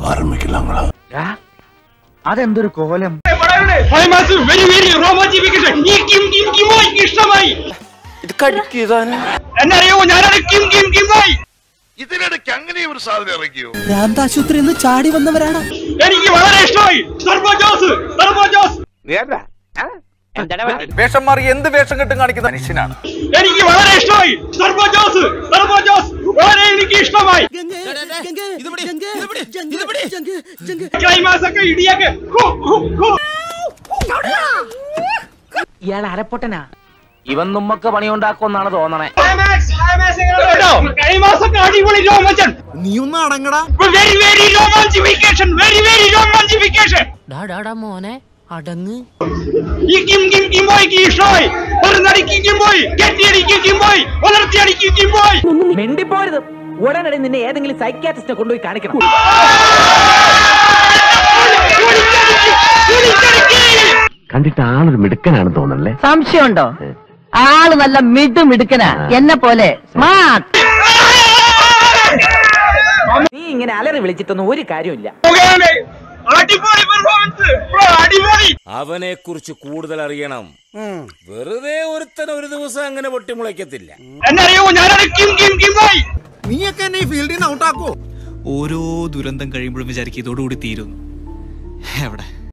ആരംഭിക്കില്ല അതെന്തൊരു കോലം very very റോമാഞ്ചിഫിക്കേഷൻ ഈ കിം കിം കിമോ എനിക്ക് ഇഷ്ടമായി ഇത് കടിക്കുന്നതാണ് എന്നറിയോ ഞാനാണ് കിം കിം കിമോയ് ഇതിനിടയ്ക്ക് അങ്ങനെ ഒരു സാധനം ഇറക്കിയോ ഭ്രാന്താശുപത്രി നിന്ന് ചാടി വന്നവരാണ് എനിക്ക് വളരെ ഇഷ്ടമായി സർബോ ജോസ് സർബോ ജോസ് വേഷം മാറി എന്ത് വേഷം കെട്ടും കാണിക്കുന്ന മനുഷ്യനാണ് എനിക്ക് വളരെ ഇഷ്ടമായി സർബോ ജോസ് സർബോ ജോസ് വളരെ എനിക്ക് ഇഷ്ടമായി ക്ലൈമാക്സ് ഒക്കെ ഇടിയൊക്കെ ഹു, ഹു, ഹു. ഇയാൾ അരപ്പൊട്ടനാ ഇവൻ നമ്മക്ക് പണിയുണ്ടാക്കുമെന്നാണ് തോന്നണേ Climax, climax എങ്ങനെയുണ്ട്? Climax ഒക്കെ അടിപൊളി രോമാഞ്ചൻ നീ ഒന്ന് അടങ്ങടാ വെരി വെരി റോമാഞ്ചിഫിക്കേഷൻ വെരി വെരി റോമാഞ്ചിഫിക്കേഷൻ ഡാടാ മോനെ അടങ്ങ് ഈ കിം കിം കിംബോയ്ക്ക് ഇഷ്ടമായി ഒരു നടിക്ക് കിംബോയ് കെട്ടിയടിക്ക് കിംബോയ് വളർത്തിയടിക്ക് കിംബോയ് മിണ്ടിപ്പോരുത് ഉടനടി നിന്നെ ഏതെങ്കിലും സൈക്യാട്രിസ്റ്റിനെ കൊണ്ടുപോയി കാണിക്കണം കണ്ടിട്ട് ആളൊരു മിടുക്കനാണ് തോന്നല്ലേ സംശയമുണ്ടോ ആള് നല്ല മിടു മിടുക്കനാ എന്നെ പോലെ സ്മാർട്ട് നീ ഇങ്ങനെ അലറി വിളിച്ചിട്ടൊന്നും ഒരു കാര്യമില്ല അടിപൊളി പെർഫോമൻസ് അടിപൊളി അവനെ കുറിച്ച് കൂടുതൽ അറിയണം വെറുതെ ഒരുത്തൻ ഒരു ദിവസം അങ്ങനെ പൊട്ടിമുളയ്ക്കത്തില്ല എന്നറിയോ ഞാനാണ് കിം കിം കിംബോയ് നീയൊക്കെ എന്നെ ഈ ഫീൽഡിൽ നിന്ന് ഔട്ടാക്കോ ഓരോ ദുരന്തം കഴിയുമ്പോഴും വിചാരിക്കും ഇതോടുകൂടി തീരുന്നു എവിടെ